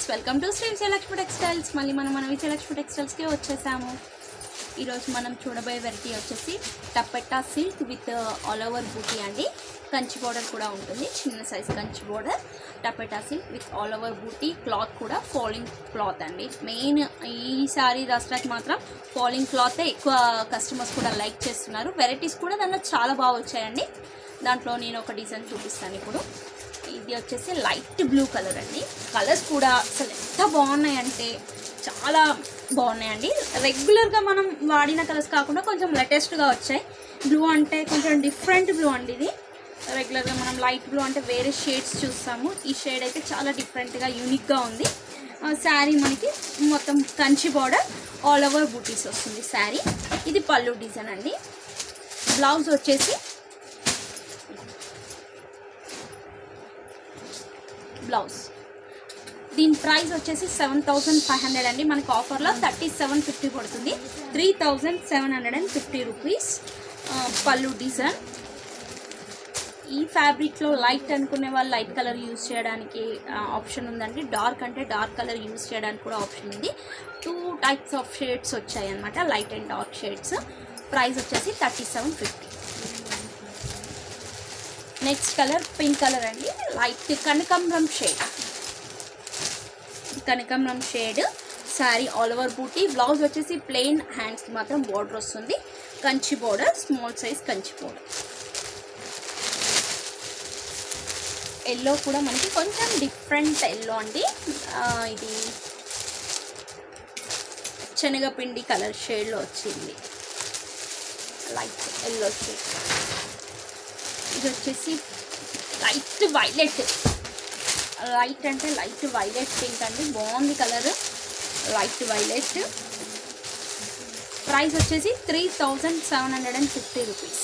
friends welcome to Shri Vijayalakshmi textiles మళ్ళీ మనం మన విజయలక్ష్మి టెక్స్టైల్స్కి వచ్చేసాము ఈరోజు మనం చూడబోయే వెరైటీ వచ్చేసి taffeta silk with all over booti అండి కంచి బోర్డర్ కూడా ఉంటుంది చిన్న size Kanchi border taffeta silk with all over booti cloth కూడా ఫాలింగ్ క్లాత్ అండి మెయిన్ ఈసారి దసరాకి మాత్రం ఫాలింగ్ క్లాతే ఎక్కువ కస్టమర్స్ కూడా లైక్ చేస్తున్నారు వెరైటీస్ కూడా దాంట్లో చాలా బాగా వచ్చాయండి దాంట్లో నేను ఒక డిజైన్ చూపిస్తాను ఇప్పుడు ఇది వచ్చేసి లైట్ బ్లూ కలర్ అండి కలర్స్ కూడా అసలు ఎంత బాగున్నాయంటే చాలా బాగున్నాయండి రెగ్యులర్గా మనం వాడిన కలర్స్ కాకుండా కొంచెం లేటెస్ట్గా వచ్చాయి బ్లూ అంటే కొంచెం డిఫరెంట్ బ్లూ అండి ఇది రెగ్యులర్గా మనం లైట్ బ్లూ అంటే వేరే షేడ్స్ చూస్తాము ఈ షేడ్ అయితే చాలా డిఫరెంట్గా యూనిక్గా ఉంది శారీ మనకి మొత్తం Kanchi border all over bootis వస్తుంది శారీ ఇది పళ్ళు డిజైన్ అండి బ్లౌజ్ వచ్చేసి బ్లౌజ్ దీని ప్రైస్ వచ్చేసి సెవెన్ థౌసండ్ ఫైవ్ హండ్రెడ్ అండి మనకి ఆఫర్లో థర్టీ సెవెన్ ఫిఫ్టీ పడుతుంది three thousand seven hundred and fifty rupees పళ్ళు డిజైన్ ఈ ఫ్యాబ్రిక్లో లైట్ అనుకునే వాళ్ళు లైట్ కలర్ యూస్ చేయడానికి ఆప్షన్ ఉందండి డార్క్ అంటే డార్క్ కలర్ యూస్ చేయడానికి కూడా ఆప్షన్ ఉంది టూ టైప్స్ ఆఫ్ షేడ్స్ వచ్చాయి అనమాట light and dark shades price వచ్చేసి thirty seven fifty next colour pink colour అండి లైట్ కనకాంబరం షేడ్ కనకాంబరం shade sari all over booti blouse వచ్చేసి ప్లెయిన్ హ్యాండ్స్కి మాత్రం బార్డర్ వస్తుంది Kanchi border small size Kanchi border yellow కూడా మనకి కొంచెం డిఫరెంట్ ఎల్లో అండి ఆ, ఇది శనగపిండి కలర్ షేడ్లో వచ్చింది లైట్ ఎల్లో షేడ్ ఇది వచ్చేసి లైట్ వైలెట్ లైట్ అంటే లైట్ వైలెట్ పింక్ అండి బాగుంది కలర్ లైట్ వైలెట్ ప్రైస్ వచ్చేసి three thousand seven hundred and fifty rupees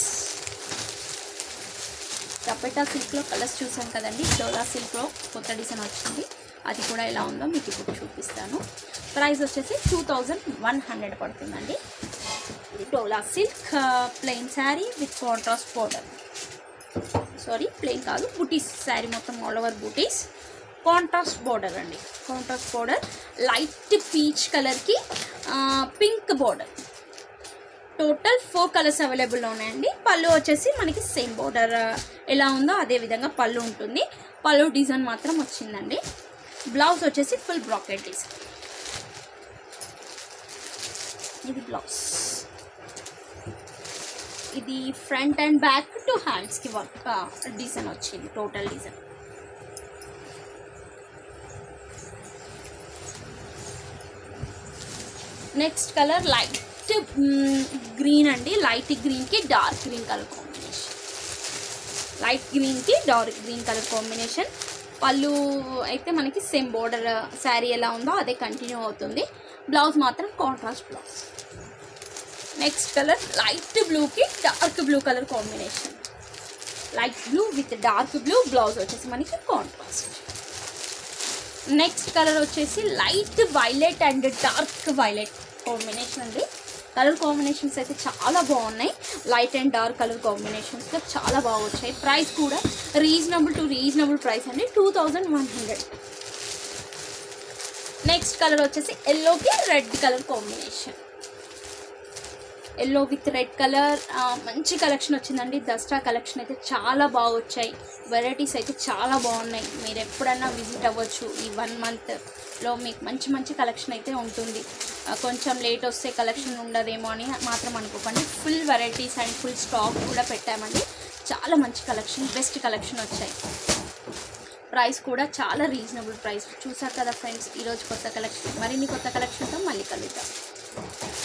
taffeta సిల్క్లో కలర్స్ చూసాం కదండి డోలా సిల్క్లో కొత్త డిజైన్ వచ్చింది అది కూడా ఎలా ఉందో మీకు ఇప్పుడు చూపిస్తాను ప్రైస్ వచ్చేసి టూ థౌజండ్ వన్ హండ్రెడ్ పడుతుందండి ఇది Dola silk plain sari with contrast border sorry plain కాదు బూటీస్ శారీ మొత్తం all over bootis contrast border అండి కాంట్రాస్ట్ బోర్డర్ లైట్ పీచ్ కలర్కి pink border total four colours అవైలబుల్లో ఉన్నాయండి పళ్ళు వచ్చేసి మనకి సేమ్ బోర్డర్ ఎలా ఉందో అదే విధంగా పళ్ళు ఉంటుంది పళ్ళు డిజైన్ మాత్రం వచ్చిందండి బ్లౌజ్ వచ్చేసి ఫుల్ బ్రాకెట్ డిజైన్ ఇది బ్లౌజ్ ఇది ఫ్రంట్ అండ్ బ్యాక్ టు హ్యాండ్స్కి వర్క్ డిజైన్ వచ్చింది total design next colour light green అండి లైట్ గ్రీన్కి dark green colour combination light గ్రీన్కి డార్క్ గ్రీన్ కలర్ కాంబినేషన్ పళ్ళు అయితే మనకి సేమ్ బోర్డర్ శారీ ఎలా ఉందో అదే కంటిన్యూ అవుతుంది బ్లౌజ్ మాత్రం contrast blouse next colour light బ్లూకి dark blue colour combination light blue with dark blue blouse వచ్చేసి మనకి కాంట్రాస్ట్ నెక్స్ట్ కలర్ వచ్చేసి light violet and dark violet combination అండి కలర్ కాంబినేషన్స్ అయితే చాలా బాగున్నాయి లైట్ అండ్ డార్క్ కలర్ కాంబినేషన్స్లో చాలా బాగా వచ్చాయి ప్రైస్ కూడా రీజనబుల్ టు రీజనబుల్ ప్రైస్ అండి two thousand one hundred next colour వచ్చేసి ఎల్లోకి red colour combination yellow with red colour మంచి కలెక్షన్ వచ్చిందండి దసరా కలెక్షన్ అయితే చాలా బాగా వచ్చాయి వెరైటీస్ అయితే చాలా బాగున్నాయి మీరు ఎప్పుడన్నా విజిట్ అవ్వచ్చు ఈ వన్ మంత్లో మీకు మంచి మంచి కలెక్షన్ అయితే ఉంటుంది ఆ, కొంచెం లేట్ వస్తే కలెక్షన్ ఉండదేమో అని మాత్రం అనుకోకండి full varieties and full stock కూడా పెట్టామండి చాలా మంచి కలెక్షన్ బెస్ట్ కలెక్షన్ వచ్చాయి ప్రైస్ కూడా చాలా రీజనబుల్ ప్రైస్ చూసారు కదా ఫ్రెండ్స్ ఈరోజు కొత్త కలెక్షన్ మరిన్ని కొత్త కలెక్షన్తో మళ్ళీ కలుద్దాం